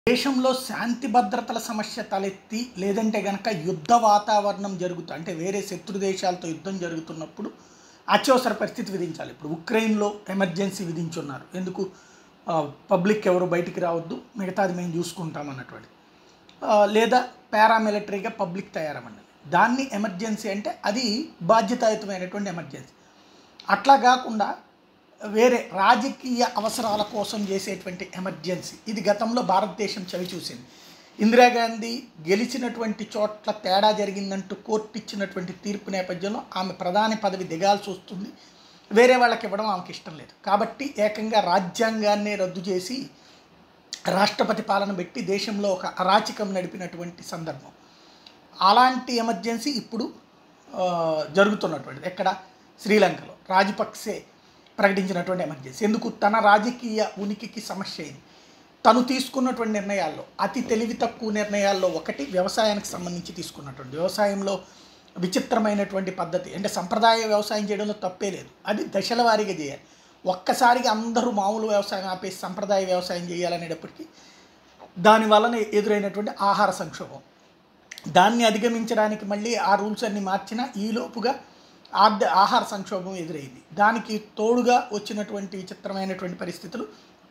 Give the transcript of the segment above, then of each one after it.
దేశంలో శాంతి భద్రతల సమస్య తలెత్తి లేదంటే గనక యుద్ధ వాతావరణం జరుగుతూ అంటే వేరే శత్రు దేశాలతో యుద్ధం జరుగుతున్నప్పుడు అత్యవసర పరిస్థితి విధించాలి ఇప్పుడు ఉక్రెయిన్లో ఎమర్జెన్సీ విధించున్నారు ఎందుకు ఆ, పబ్లిక్ ఎవరు బయటికి రావద్దు మిగతాది మేము చూసుకుంటాం అన్నటువంటి ఆ, లేదా పారామిలిటరీగా పబ్లిక్ తయారమన్నది దాన్ని ఎమర్జెన్సీ అంటే అది బాధ్యతాయుతమైనటువంటి ఎమర్జెన్సీ అట్లా కాకుండా వేరే రాజకీయ అవసరాల కోసం చేసేటువంటి ఎమర్జెన్సీ ఇది గతంలో భారతదేశం చవి చూసింది ఇందిరాగాంధీ గెలిచినటువంటి చోట్ల తేడా జరిగిందంటూ కోర్టు ఇచ్చినటువంటి తీర్పు నేపథ్యంలో ఆమె ప్రధాని పదవి దిగాల్సి వస్తుంది వేరే వాళ్ళకి ఇవ్వడం ఆమెకి ఇష్టం లేదు కాబట్టి ఏకంగా రాజ్యాంగాన్నే రద్దు చేసి రాష్ట్రపతి పాలన పెట్టి దేశంలో ఒక అరాచకం నడిపినటువంటి సందర్భం అలాంటి ఎమర్జెన్సీ ఇప్పుడు ఆ, జరుగుతున్నటువంటిది ఎక్కడ శ్రీలంకలో రాజపక్సే ప్రకటించినటువంటి ఎమర్జెన్సీ ఎందుకు తన రాజకీయ ఉనికికి సమస్య అయింది తను తీసుకున్నటువంటి నిర్ణయాల్లో అతి తెలివి తక్కువ నిర్ణయాల్లో ఒకటి వ్యవసాయానికి సంబంధించి తీసుకున్నటువంటి వ్యవసాయంలో విచిత్రమైనటువంటి పద్ధతి అంటే సంప్రదాయ వ్యవసాయం చేయడంలో తప్పే లేదు అది దశల వారీగా చేయాలి ఒక్కసారిగా అందరూ మామూలు వ్యవసాయం ఆపేసి సంప్రదాయ వ్యవసాయం చేయాలనేటప్పటికీ దాని వలన ఎదురైనటువంటి ఆహార సంక్షోభం దాన్ని అధిగమించడానికి మళ్ళీ ఆ రూల్స్ అన్ని మార్చినా ఈలోపుగా ఆర్థ ఆహార సంక్షోభం ఎదురైంది దానికి తోడుగా వచ్చినటువంటి విచిత్రమైనటువంటి పరిస్థితులు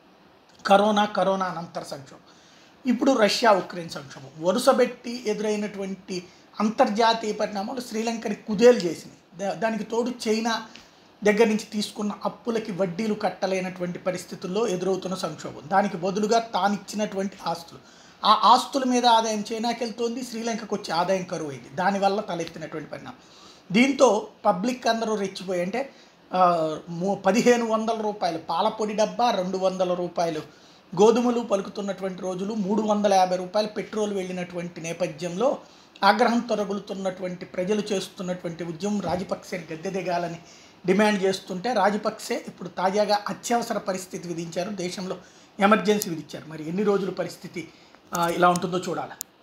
కరోనా కరోనా అనంతర సంక్షోభం ఇప్పుడు రష్యా ఉక్రెయిన్ సంక్షోభం వరుసబెట్టి ఎదురైనటువంటి అంతర్జాతీయ పరిణామాలు శ్రీలంకని కుదేలు చేసినాయి దా- దానికి తోడు చైనా దగ్గర నుంచి తీసుకున్న అప్పులకి వడ్డీలు కట్టలేనటువంటి పరిస్థితుల్లో ఎదురవుతున్న సంక్షోభం దానికి బదులుగా తాను ఇచ్చినటువంటి ఆస్తులు ఆ ఆస్తుల మీద ఆదాయం చైనాకి వెళ్తోంది శ్రీలంకకు వచ్చే ఆదాయం కరువు అయింది దానివల్ల తలెత్తినటువంటి పరిణామం దీంతో పబ్లిక్ అందరూ రెచ్చిపోయి అంటే ఆ, మూ- పదిహేను వందల రూపాయలు పాలపొడి డబ్బా రెండు వందల రూపాయలు గోధుమలు పలుకుతున్నటువంటి రోజులు మూడు వందల యాభై రూపాయలు పెట్రోల్ వెళ్ళినటువంటి నేపథ్యంలో ఆగ్రహం తొరగులుతున్నటువంటి ప్రజలు చేస్తున్నటువంటి ఉద్యమం రాజపక్సేని గద్దె దిగాలని డిమాండ్ చేస్తుంటే రాజపక్సే ఇప్పుడు తాజాగా అత్యవసర పరిస్థితి విధించారు దేశంలో ఎమర్జెన్సీ విధించారు మరి ఎన్ని రోజుల పరిస్థితి ఆ, ఇలా ఉంటుందో చూడాలి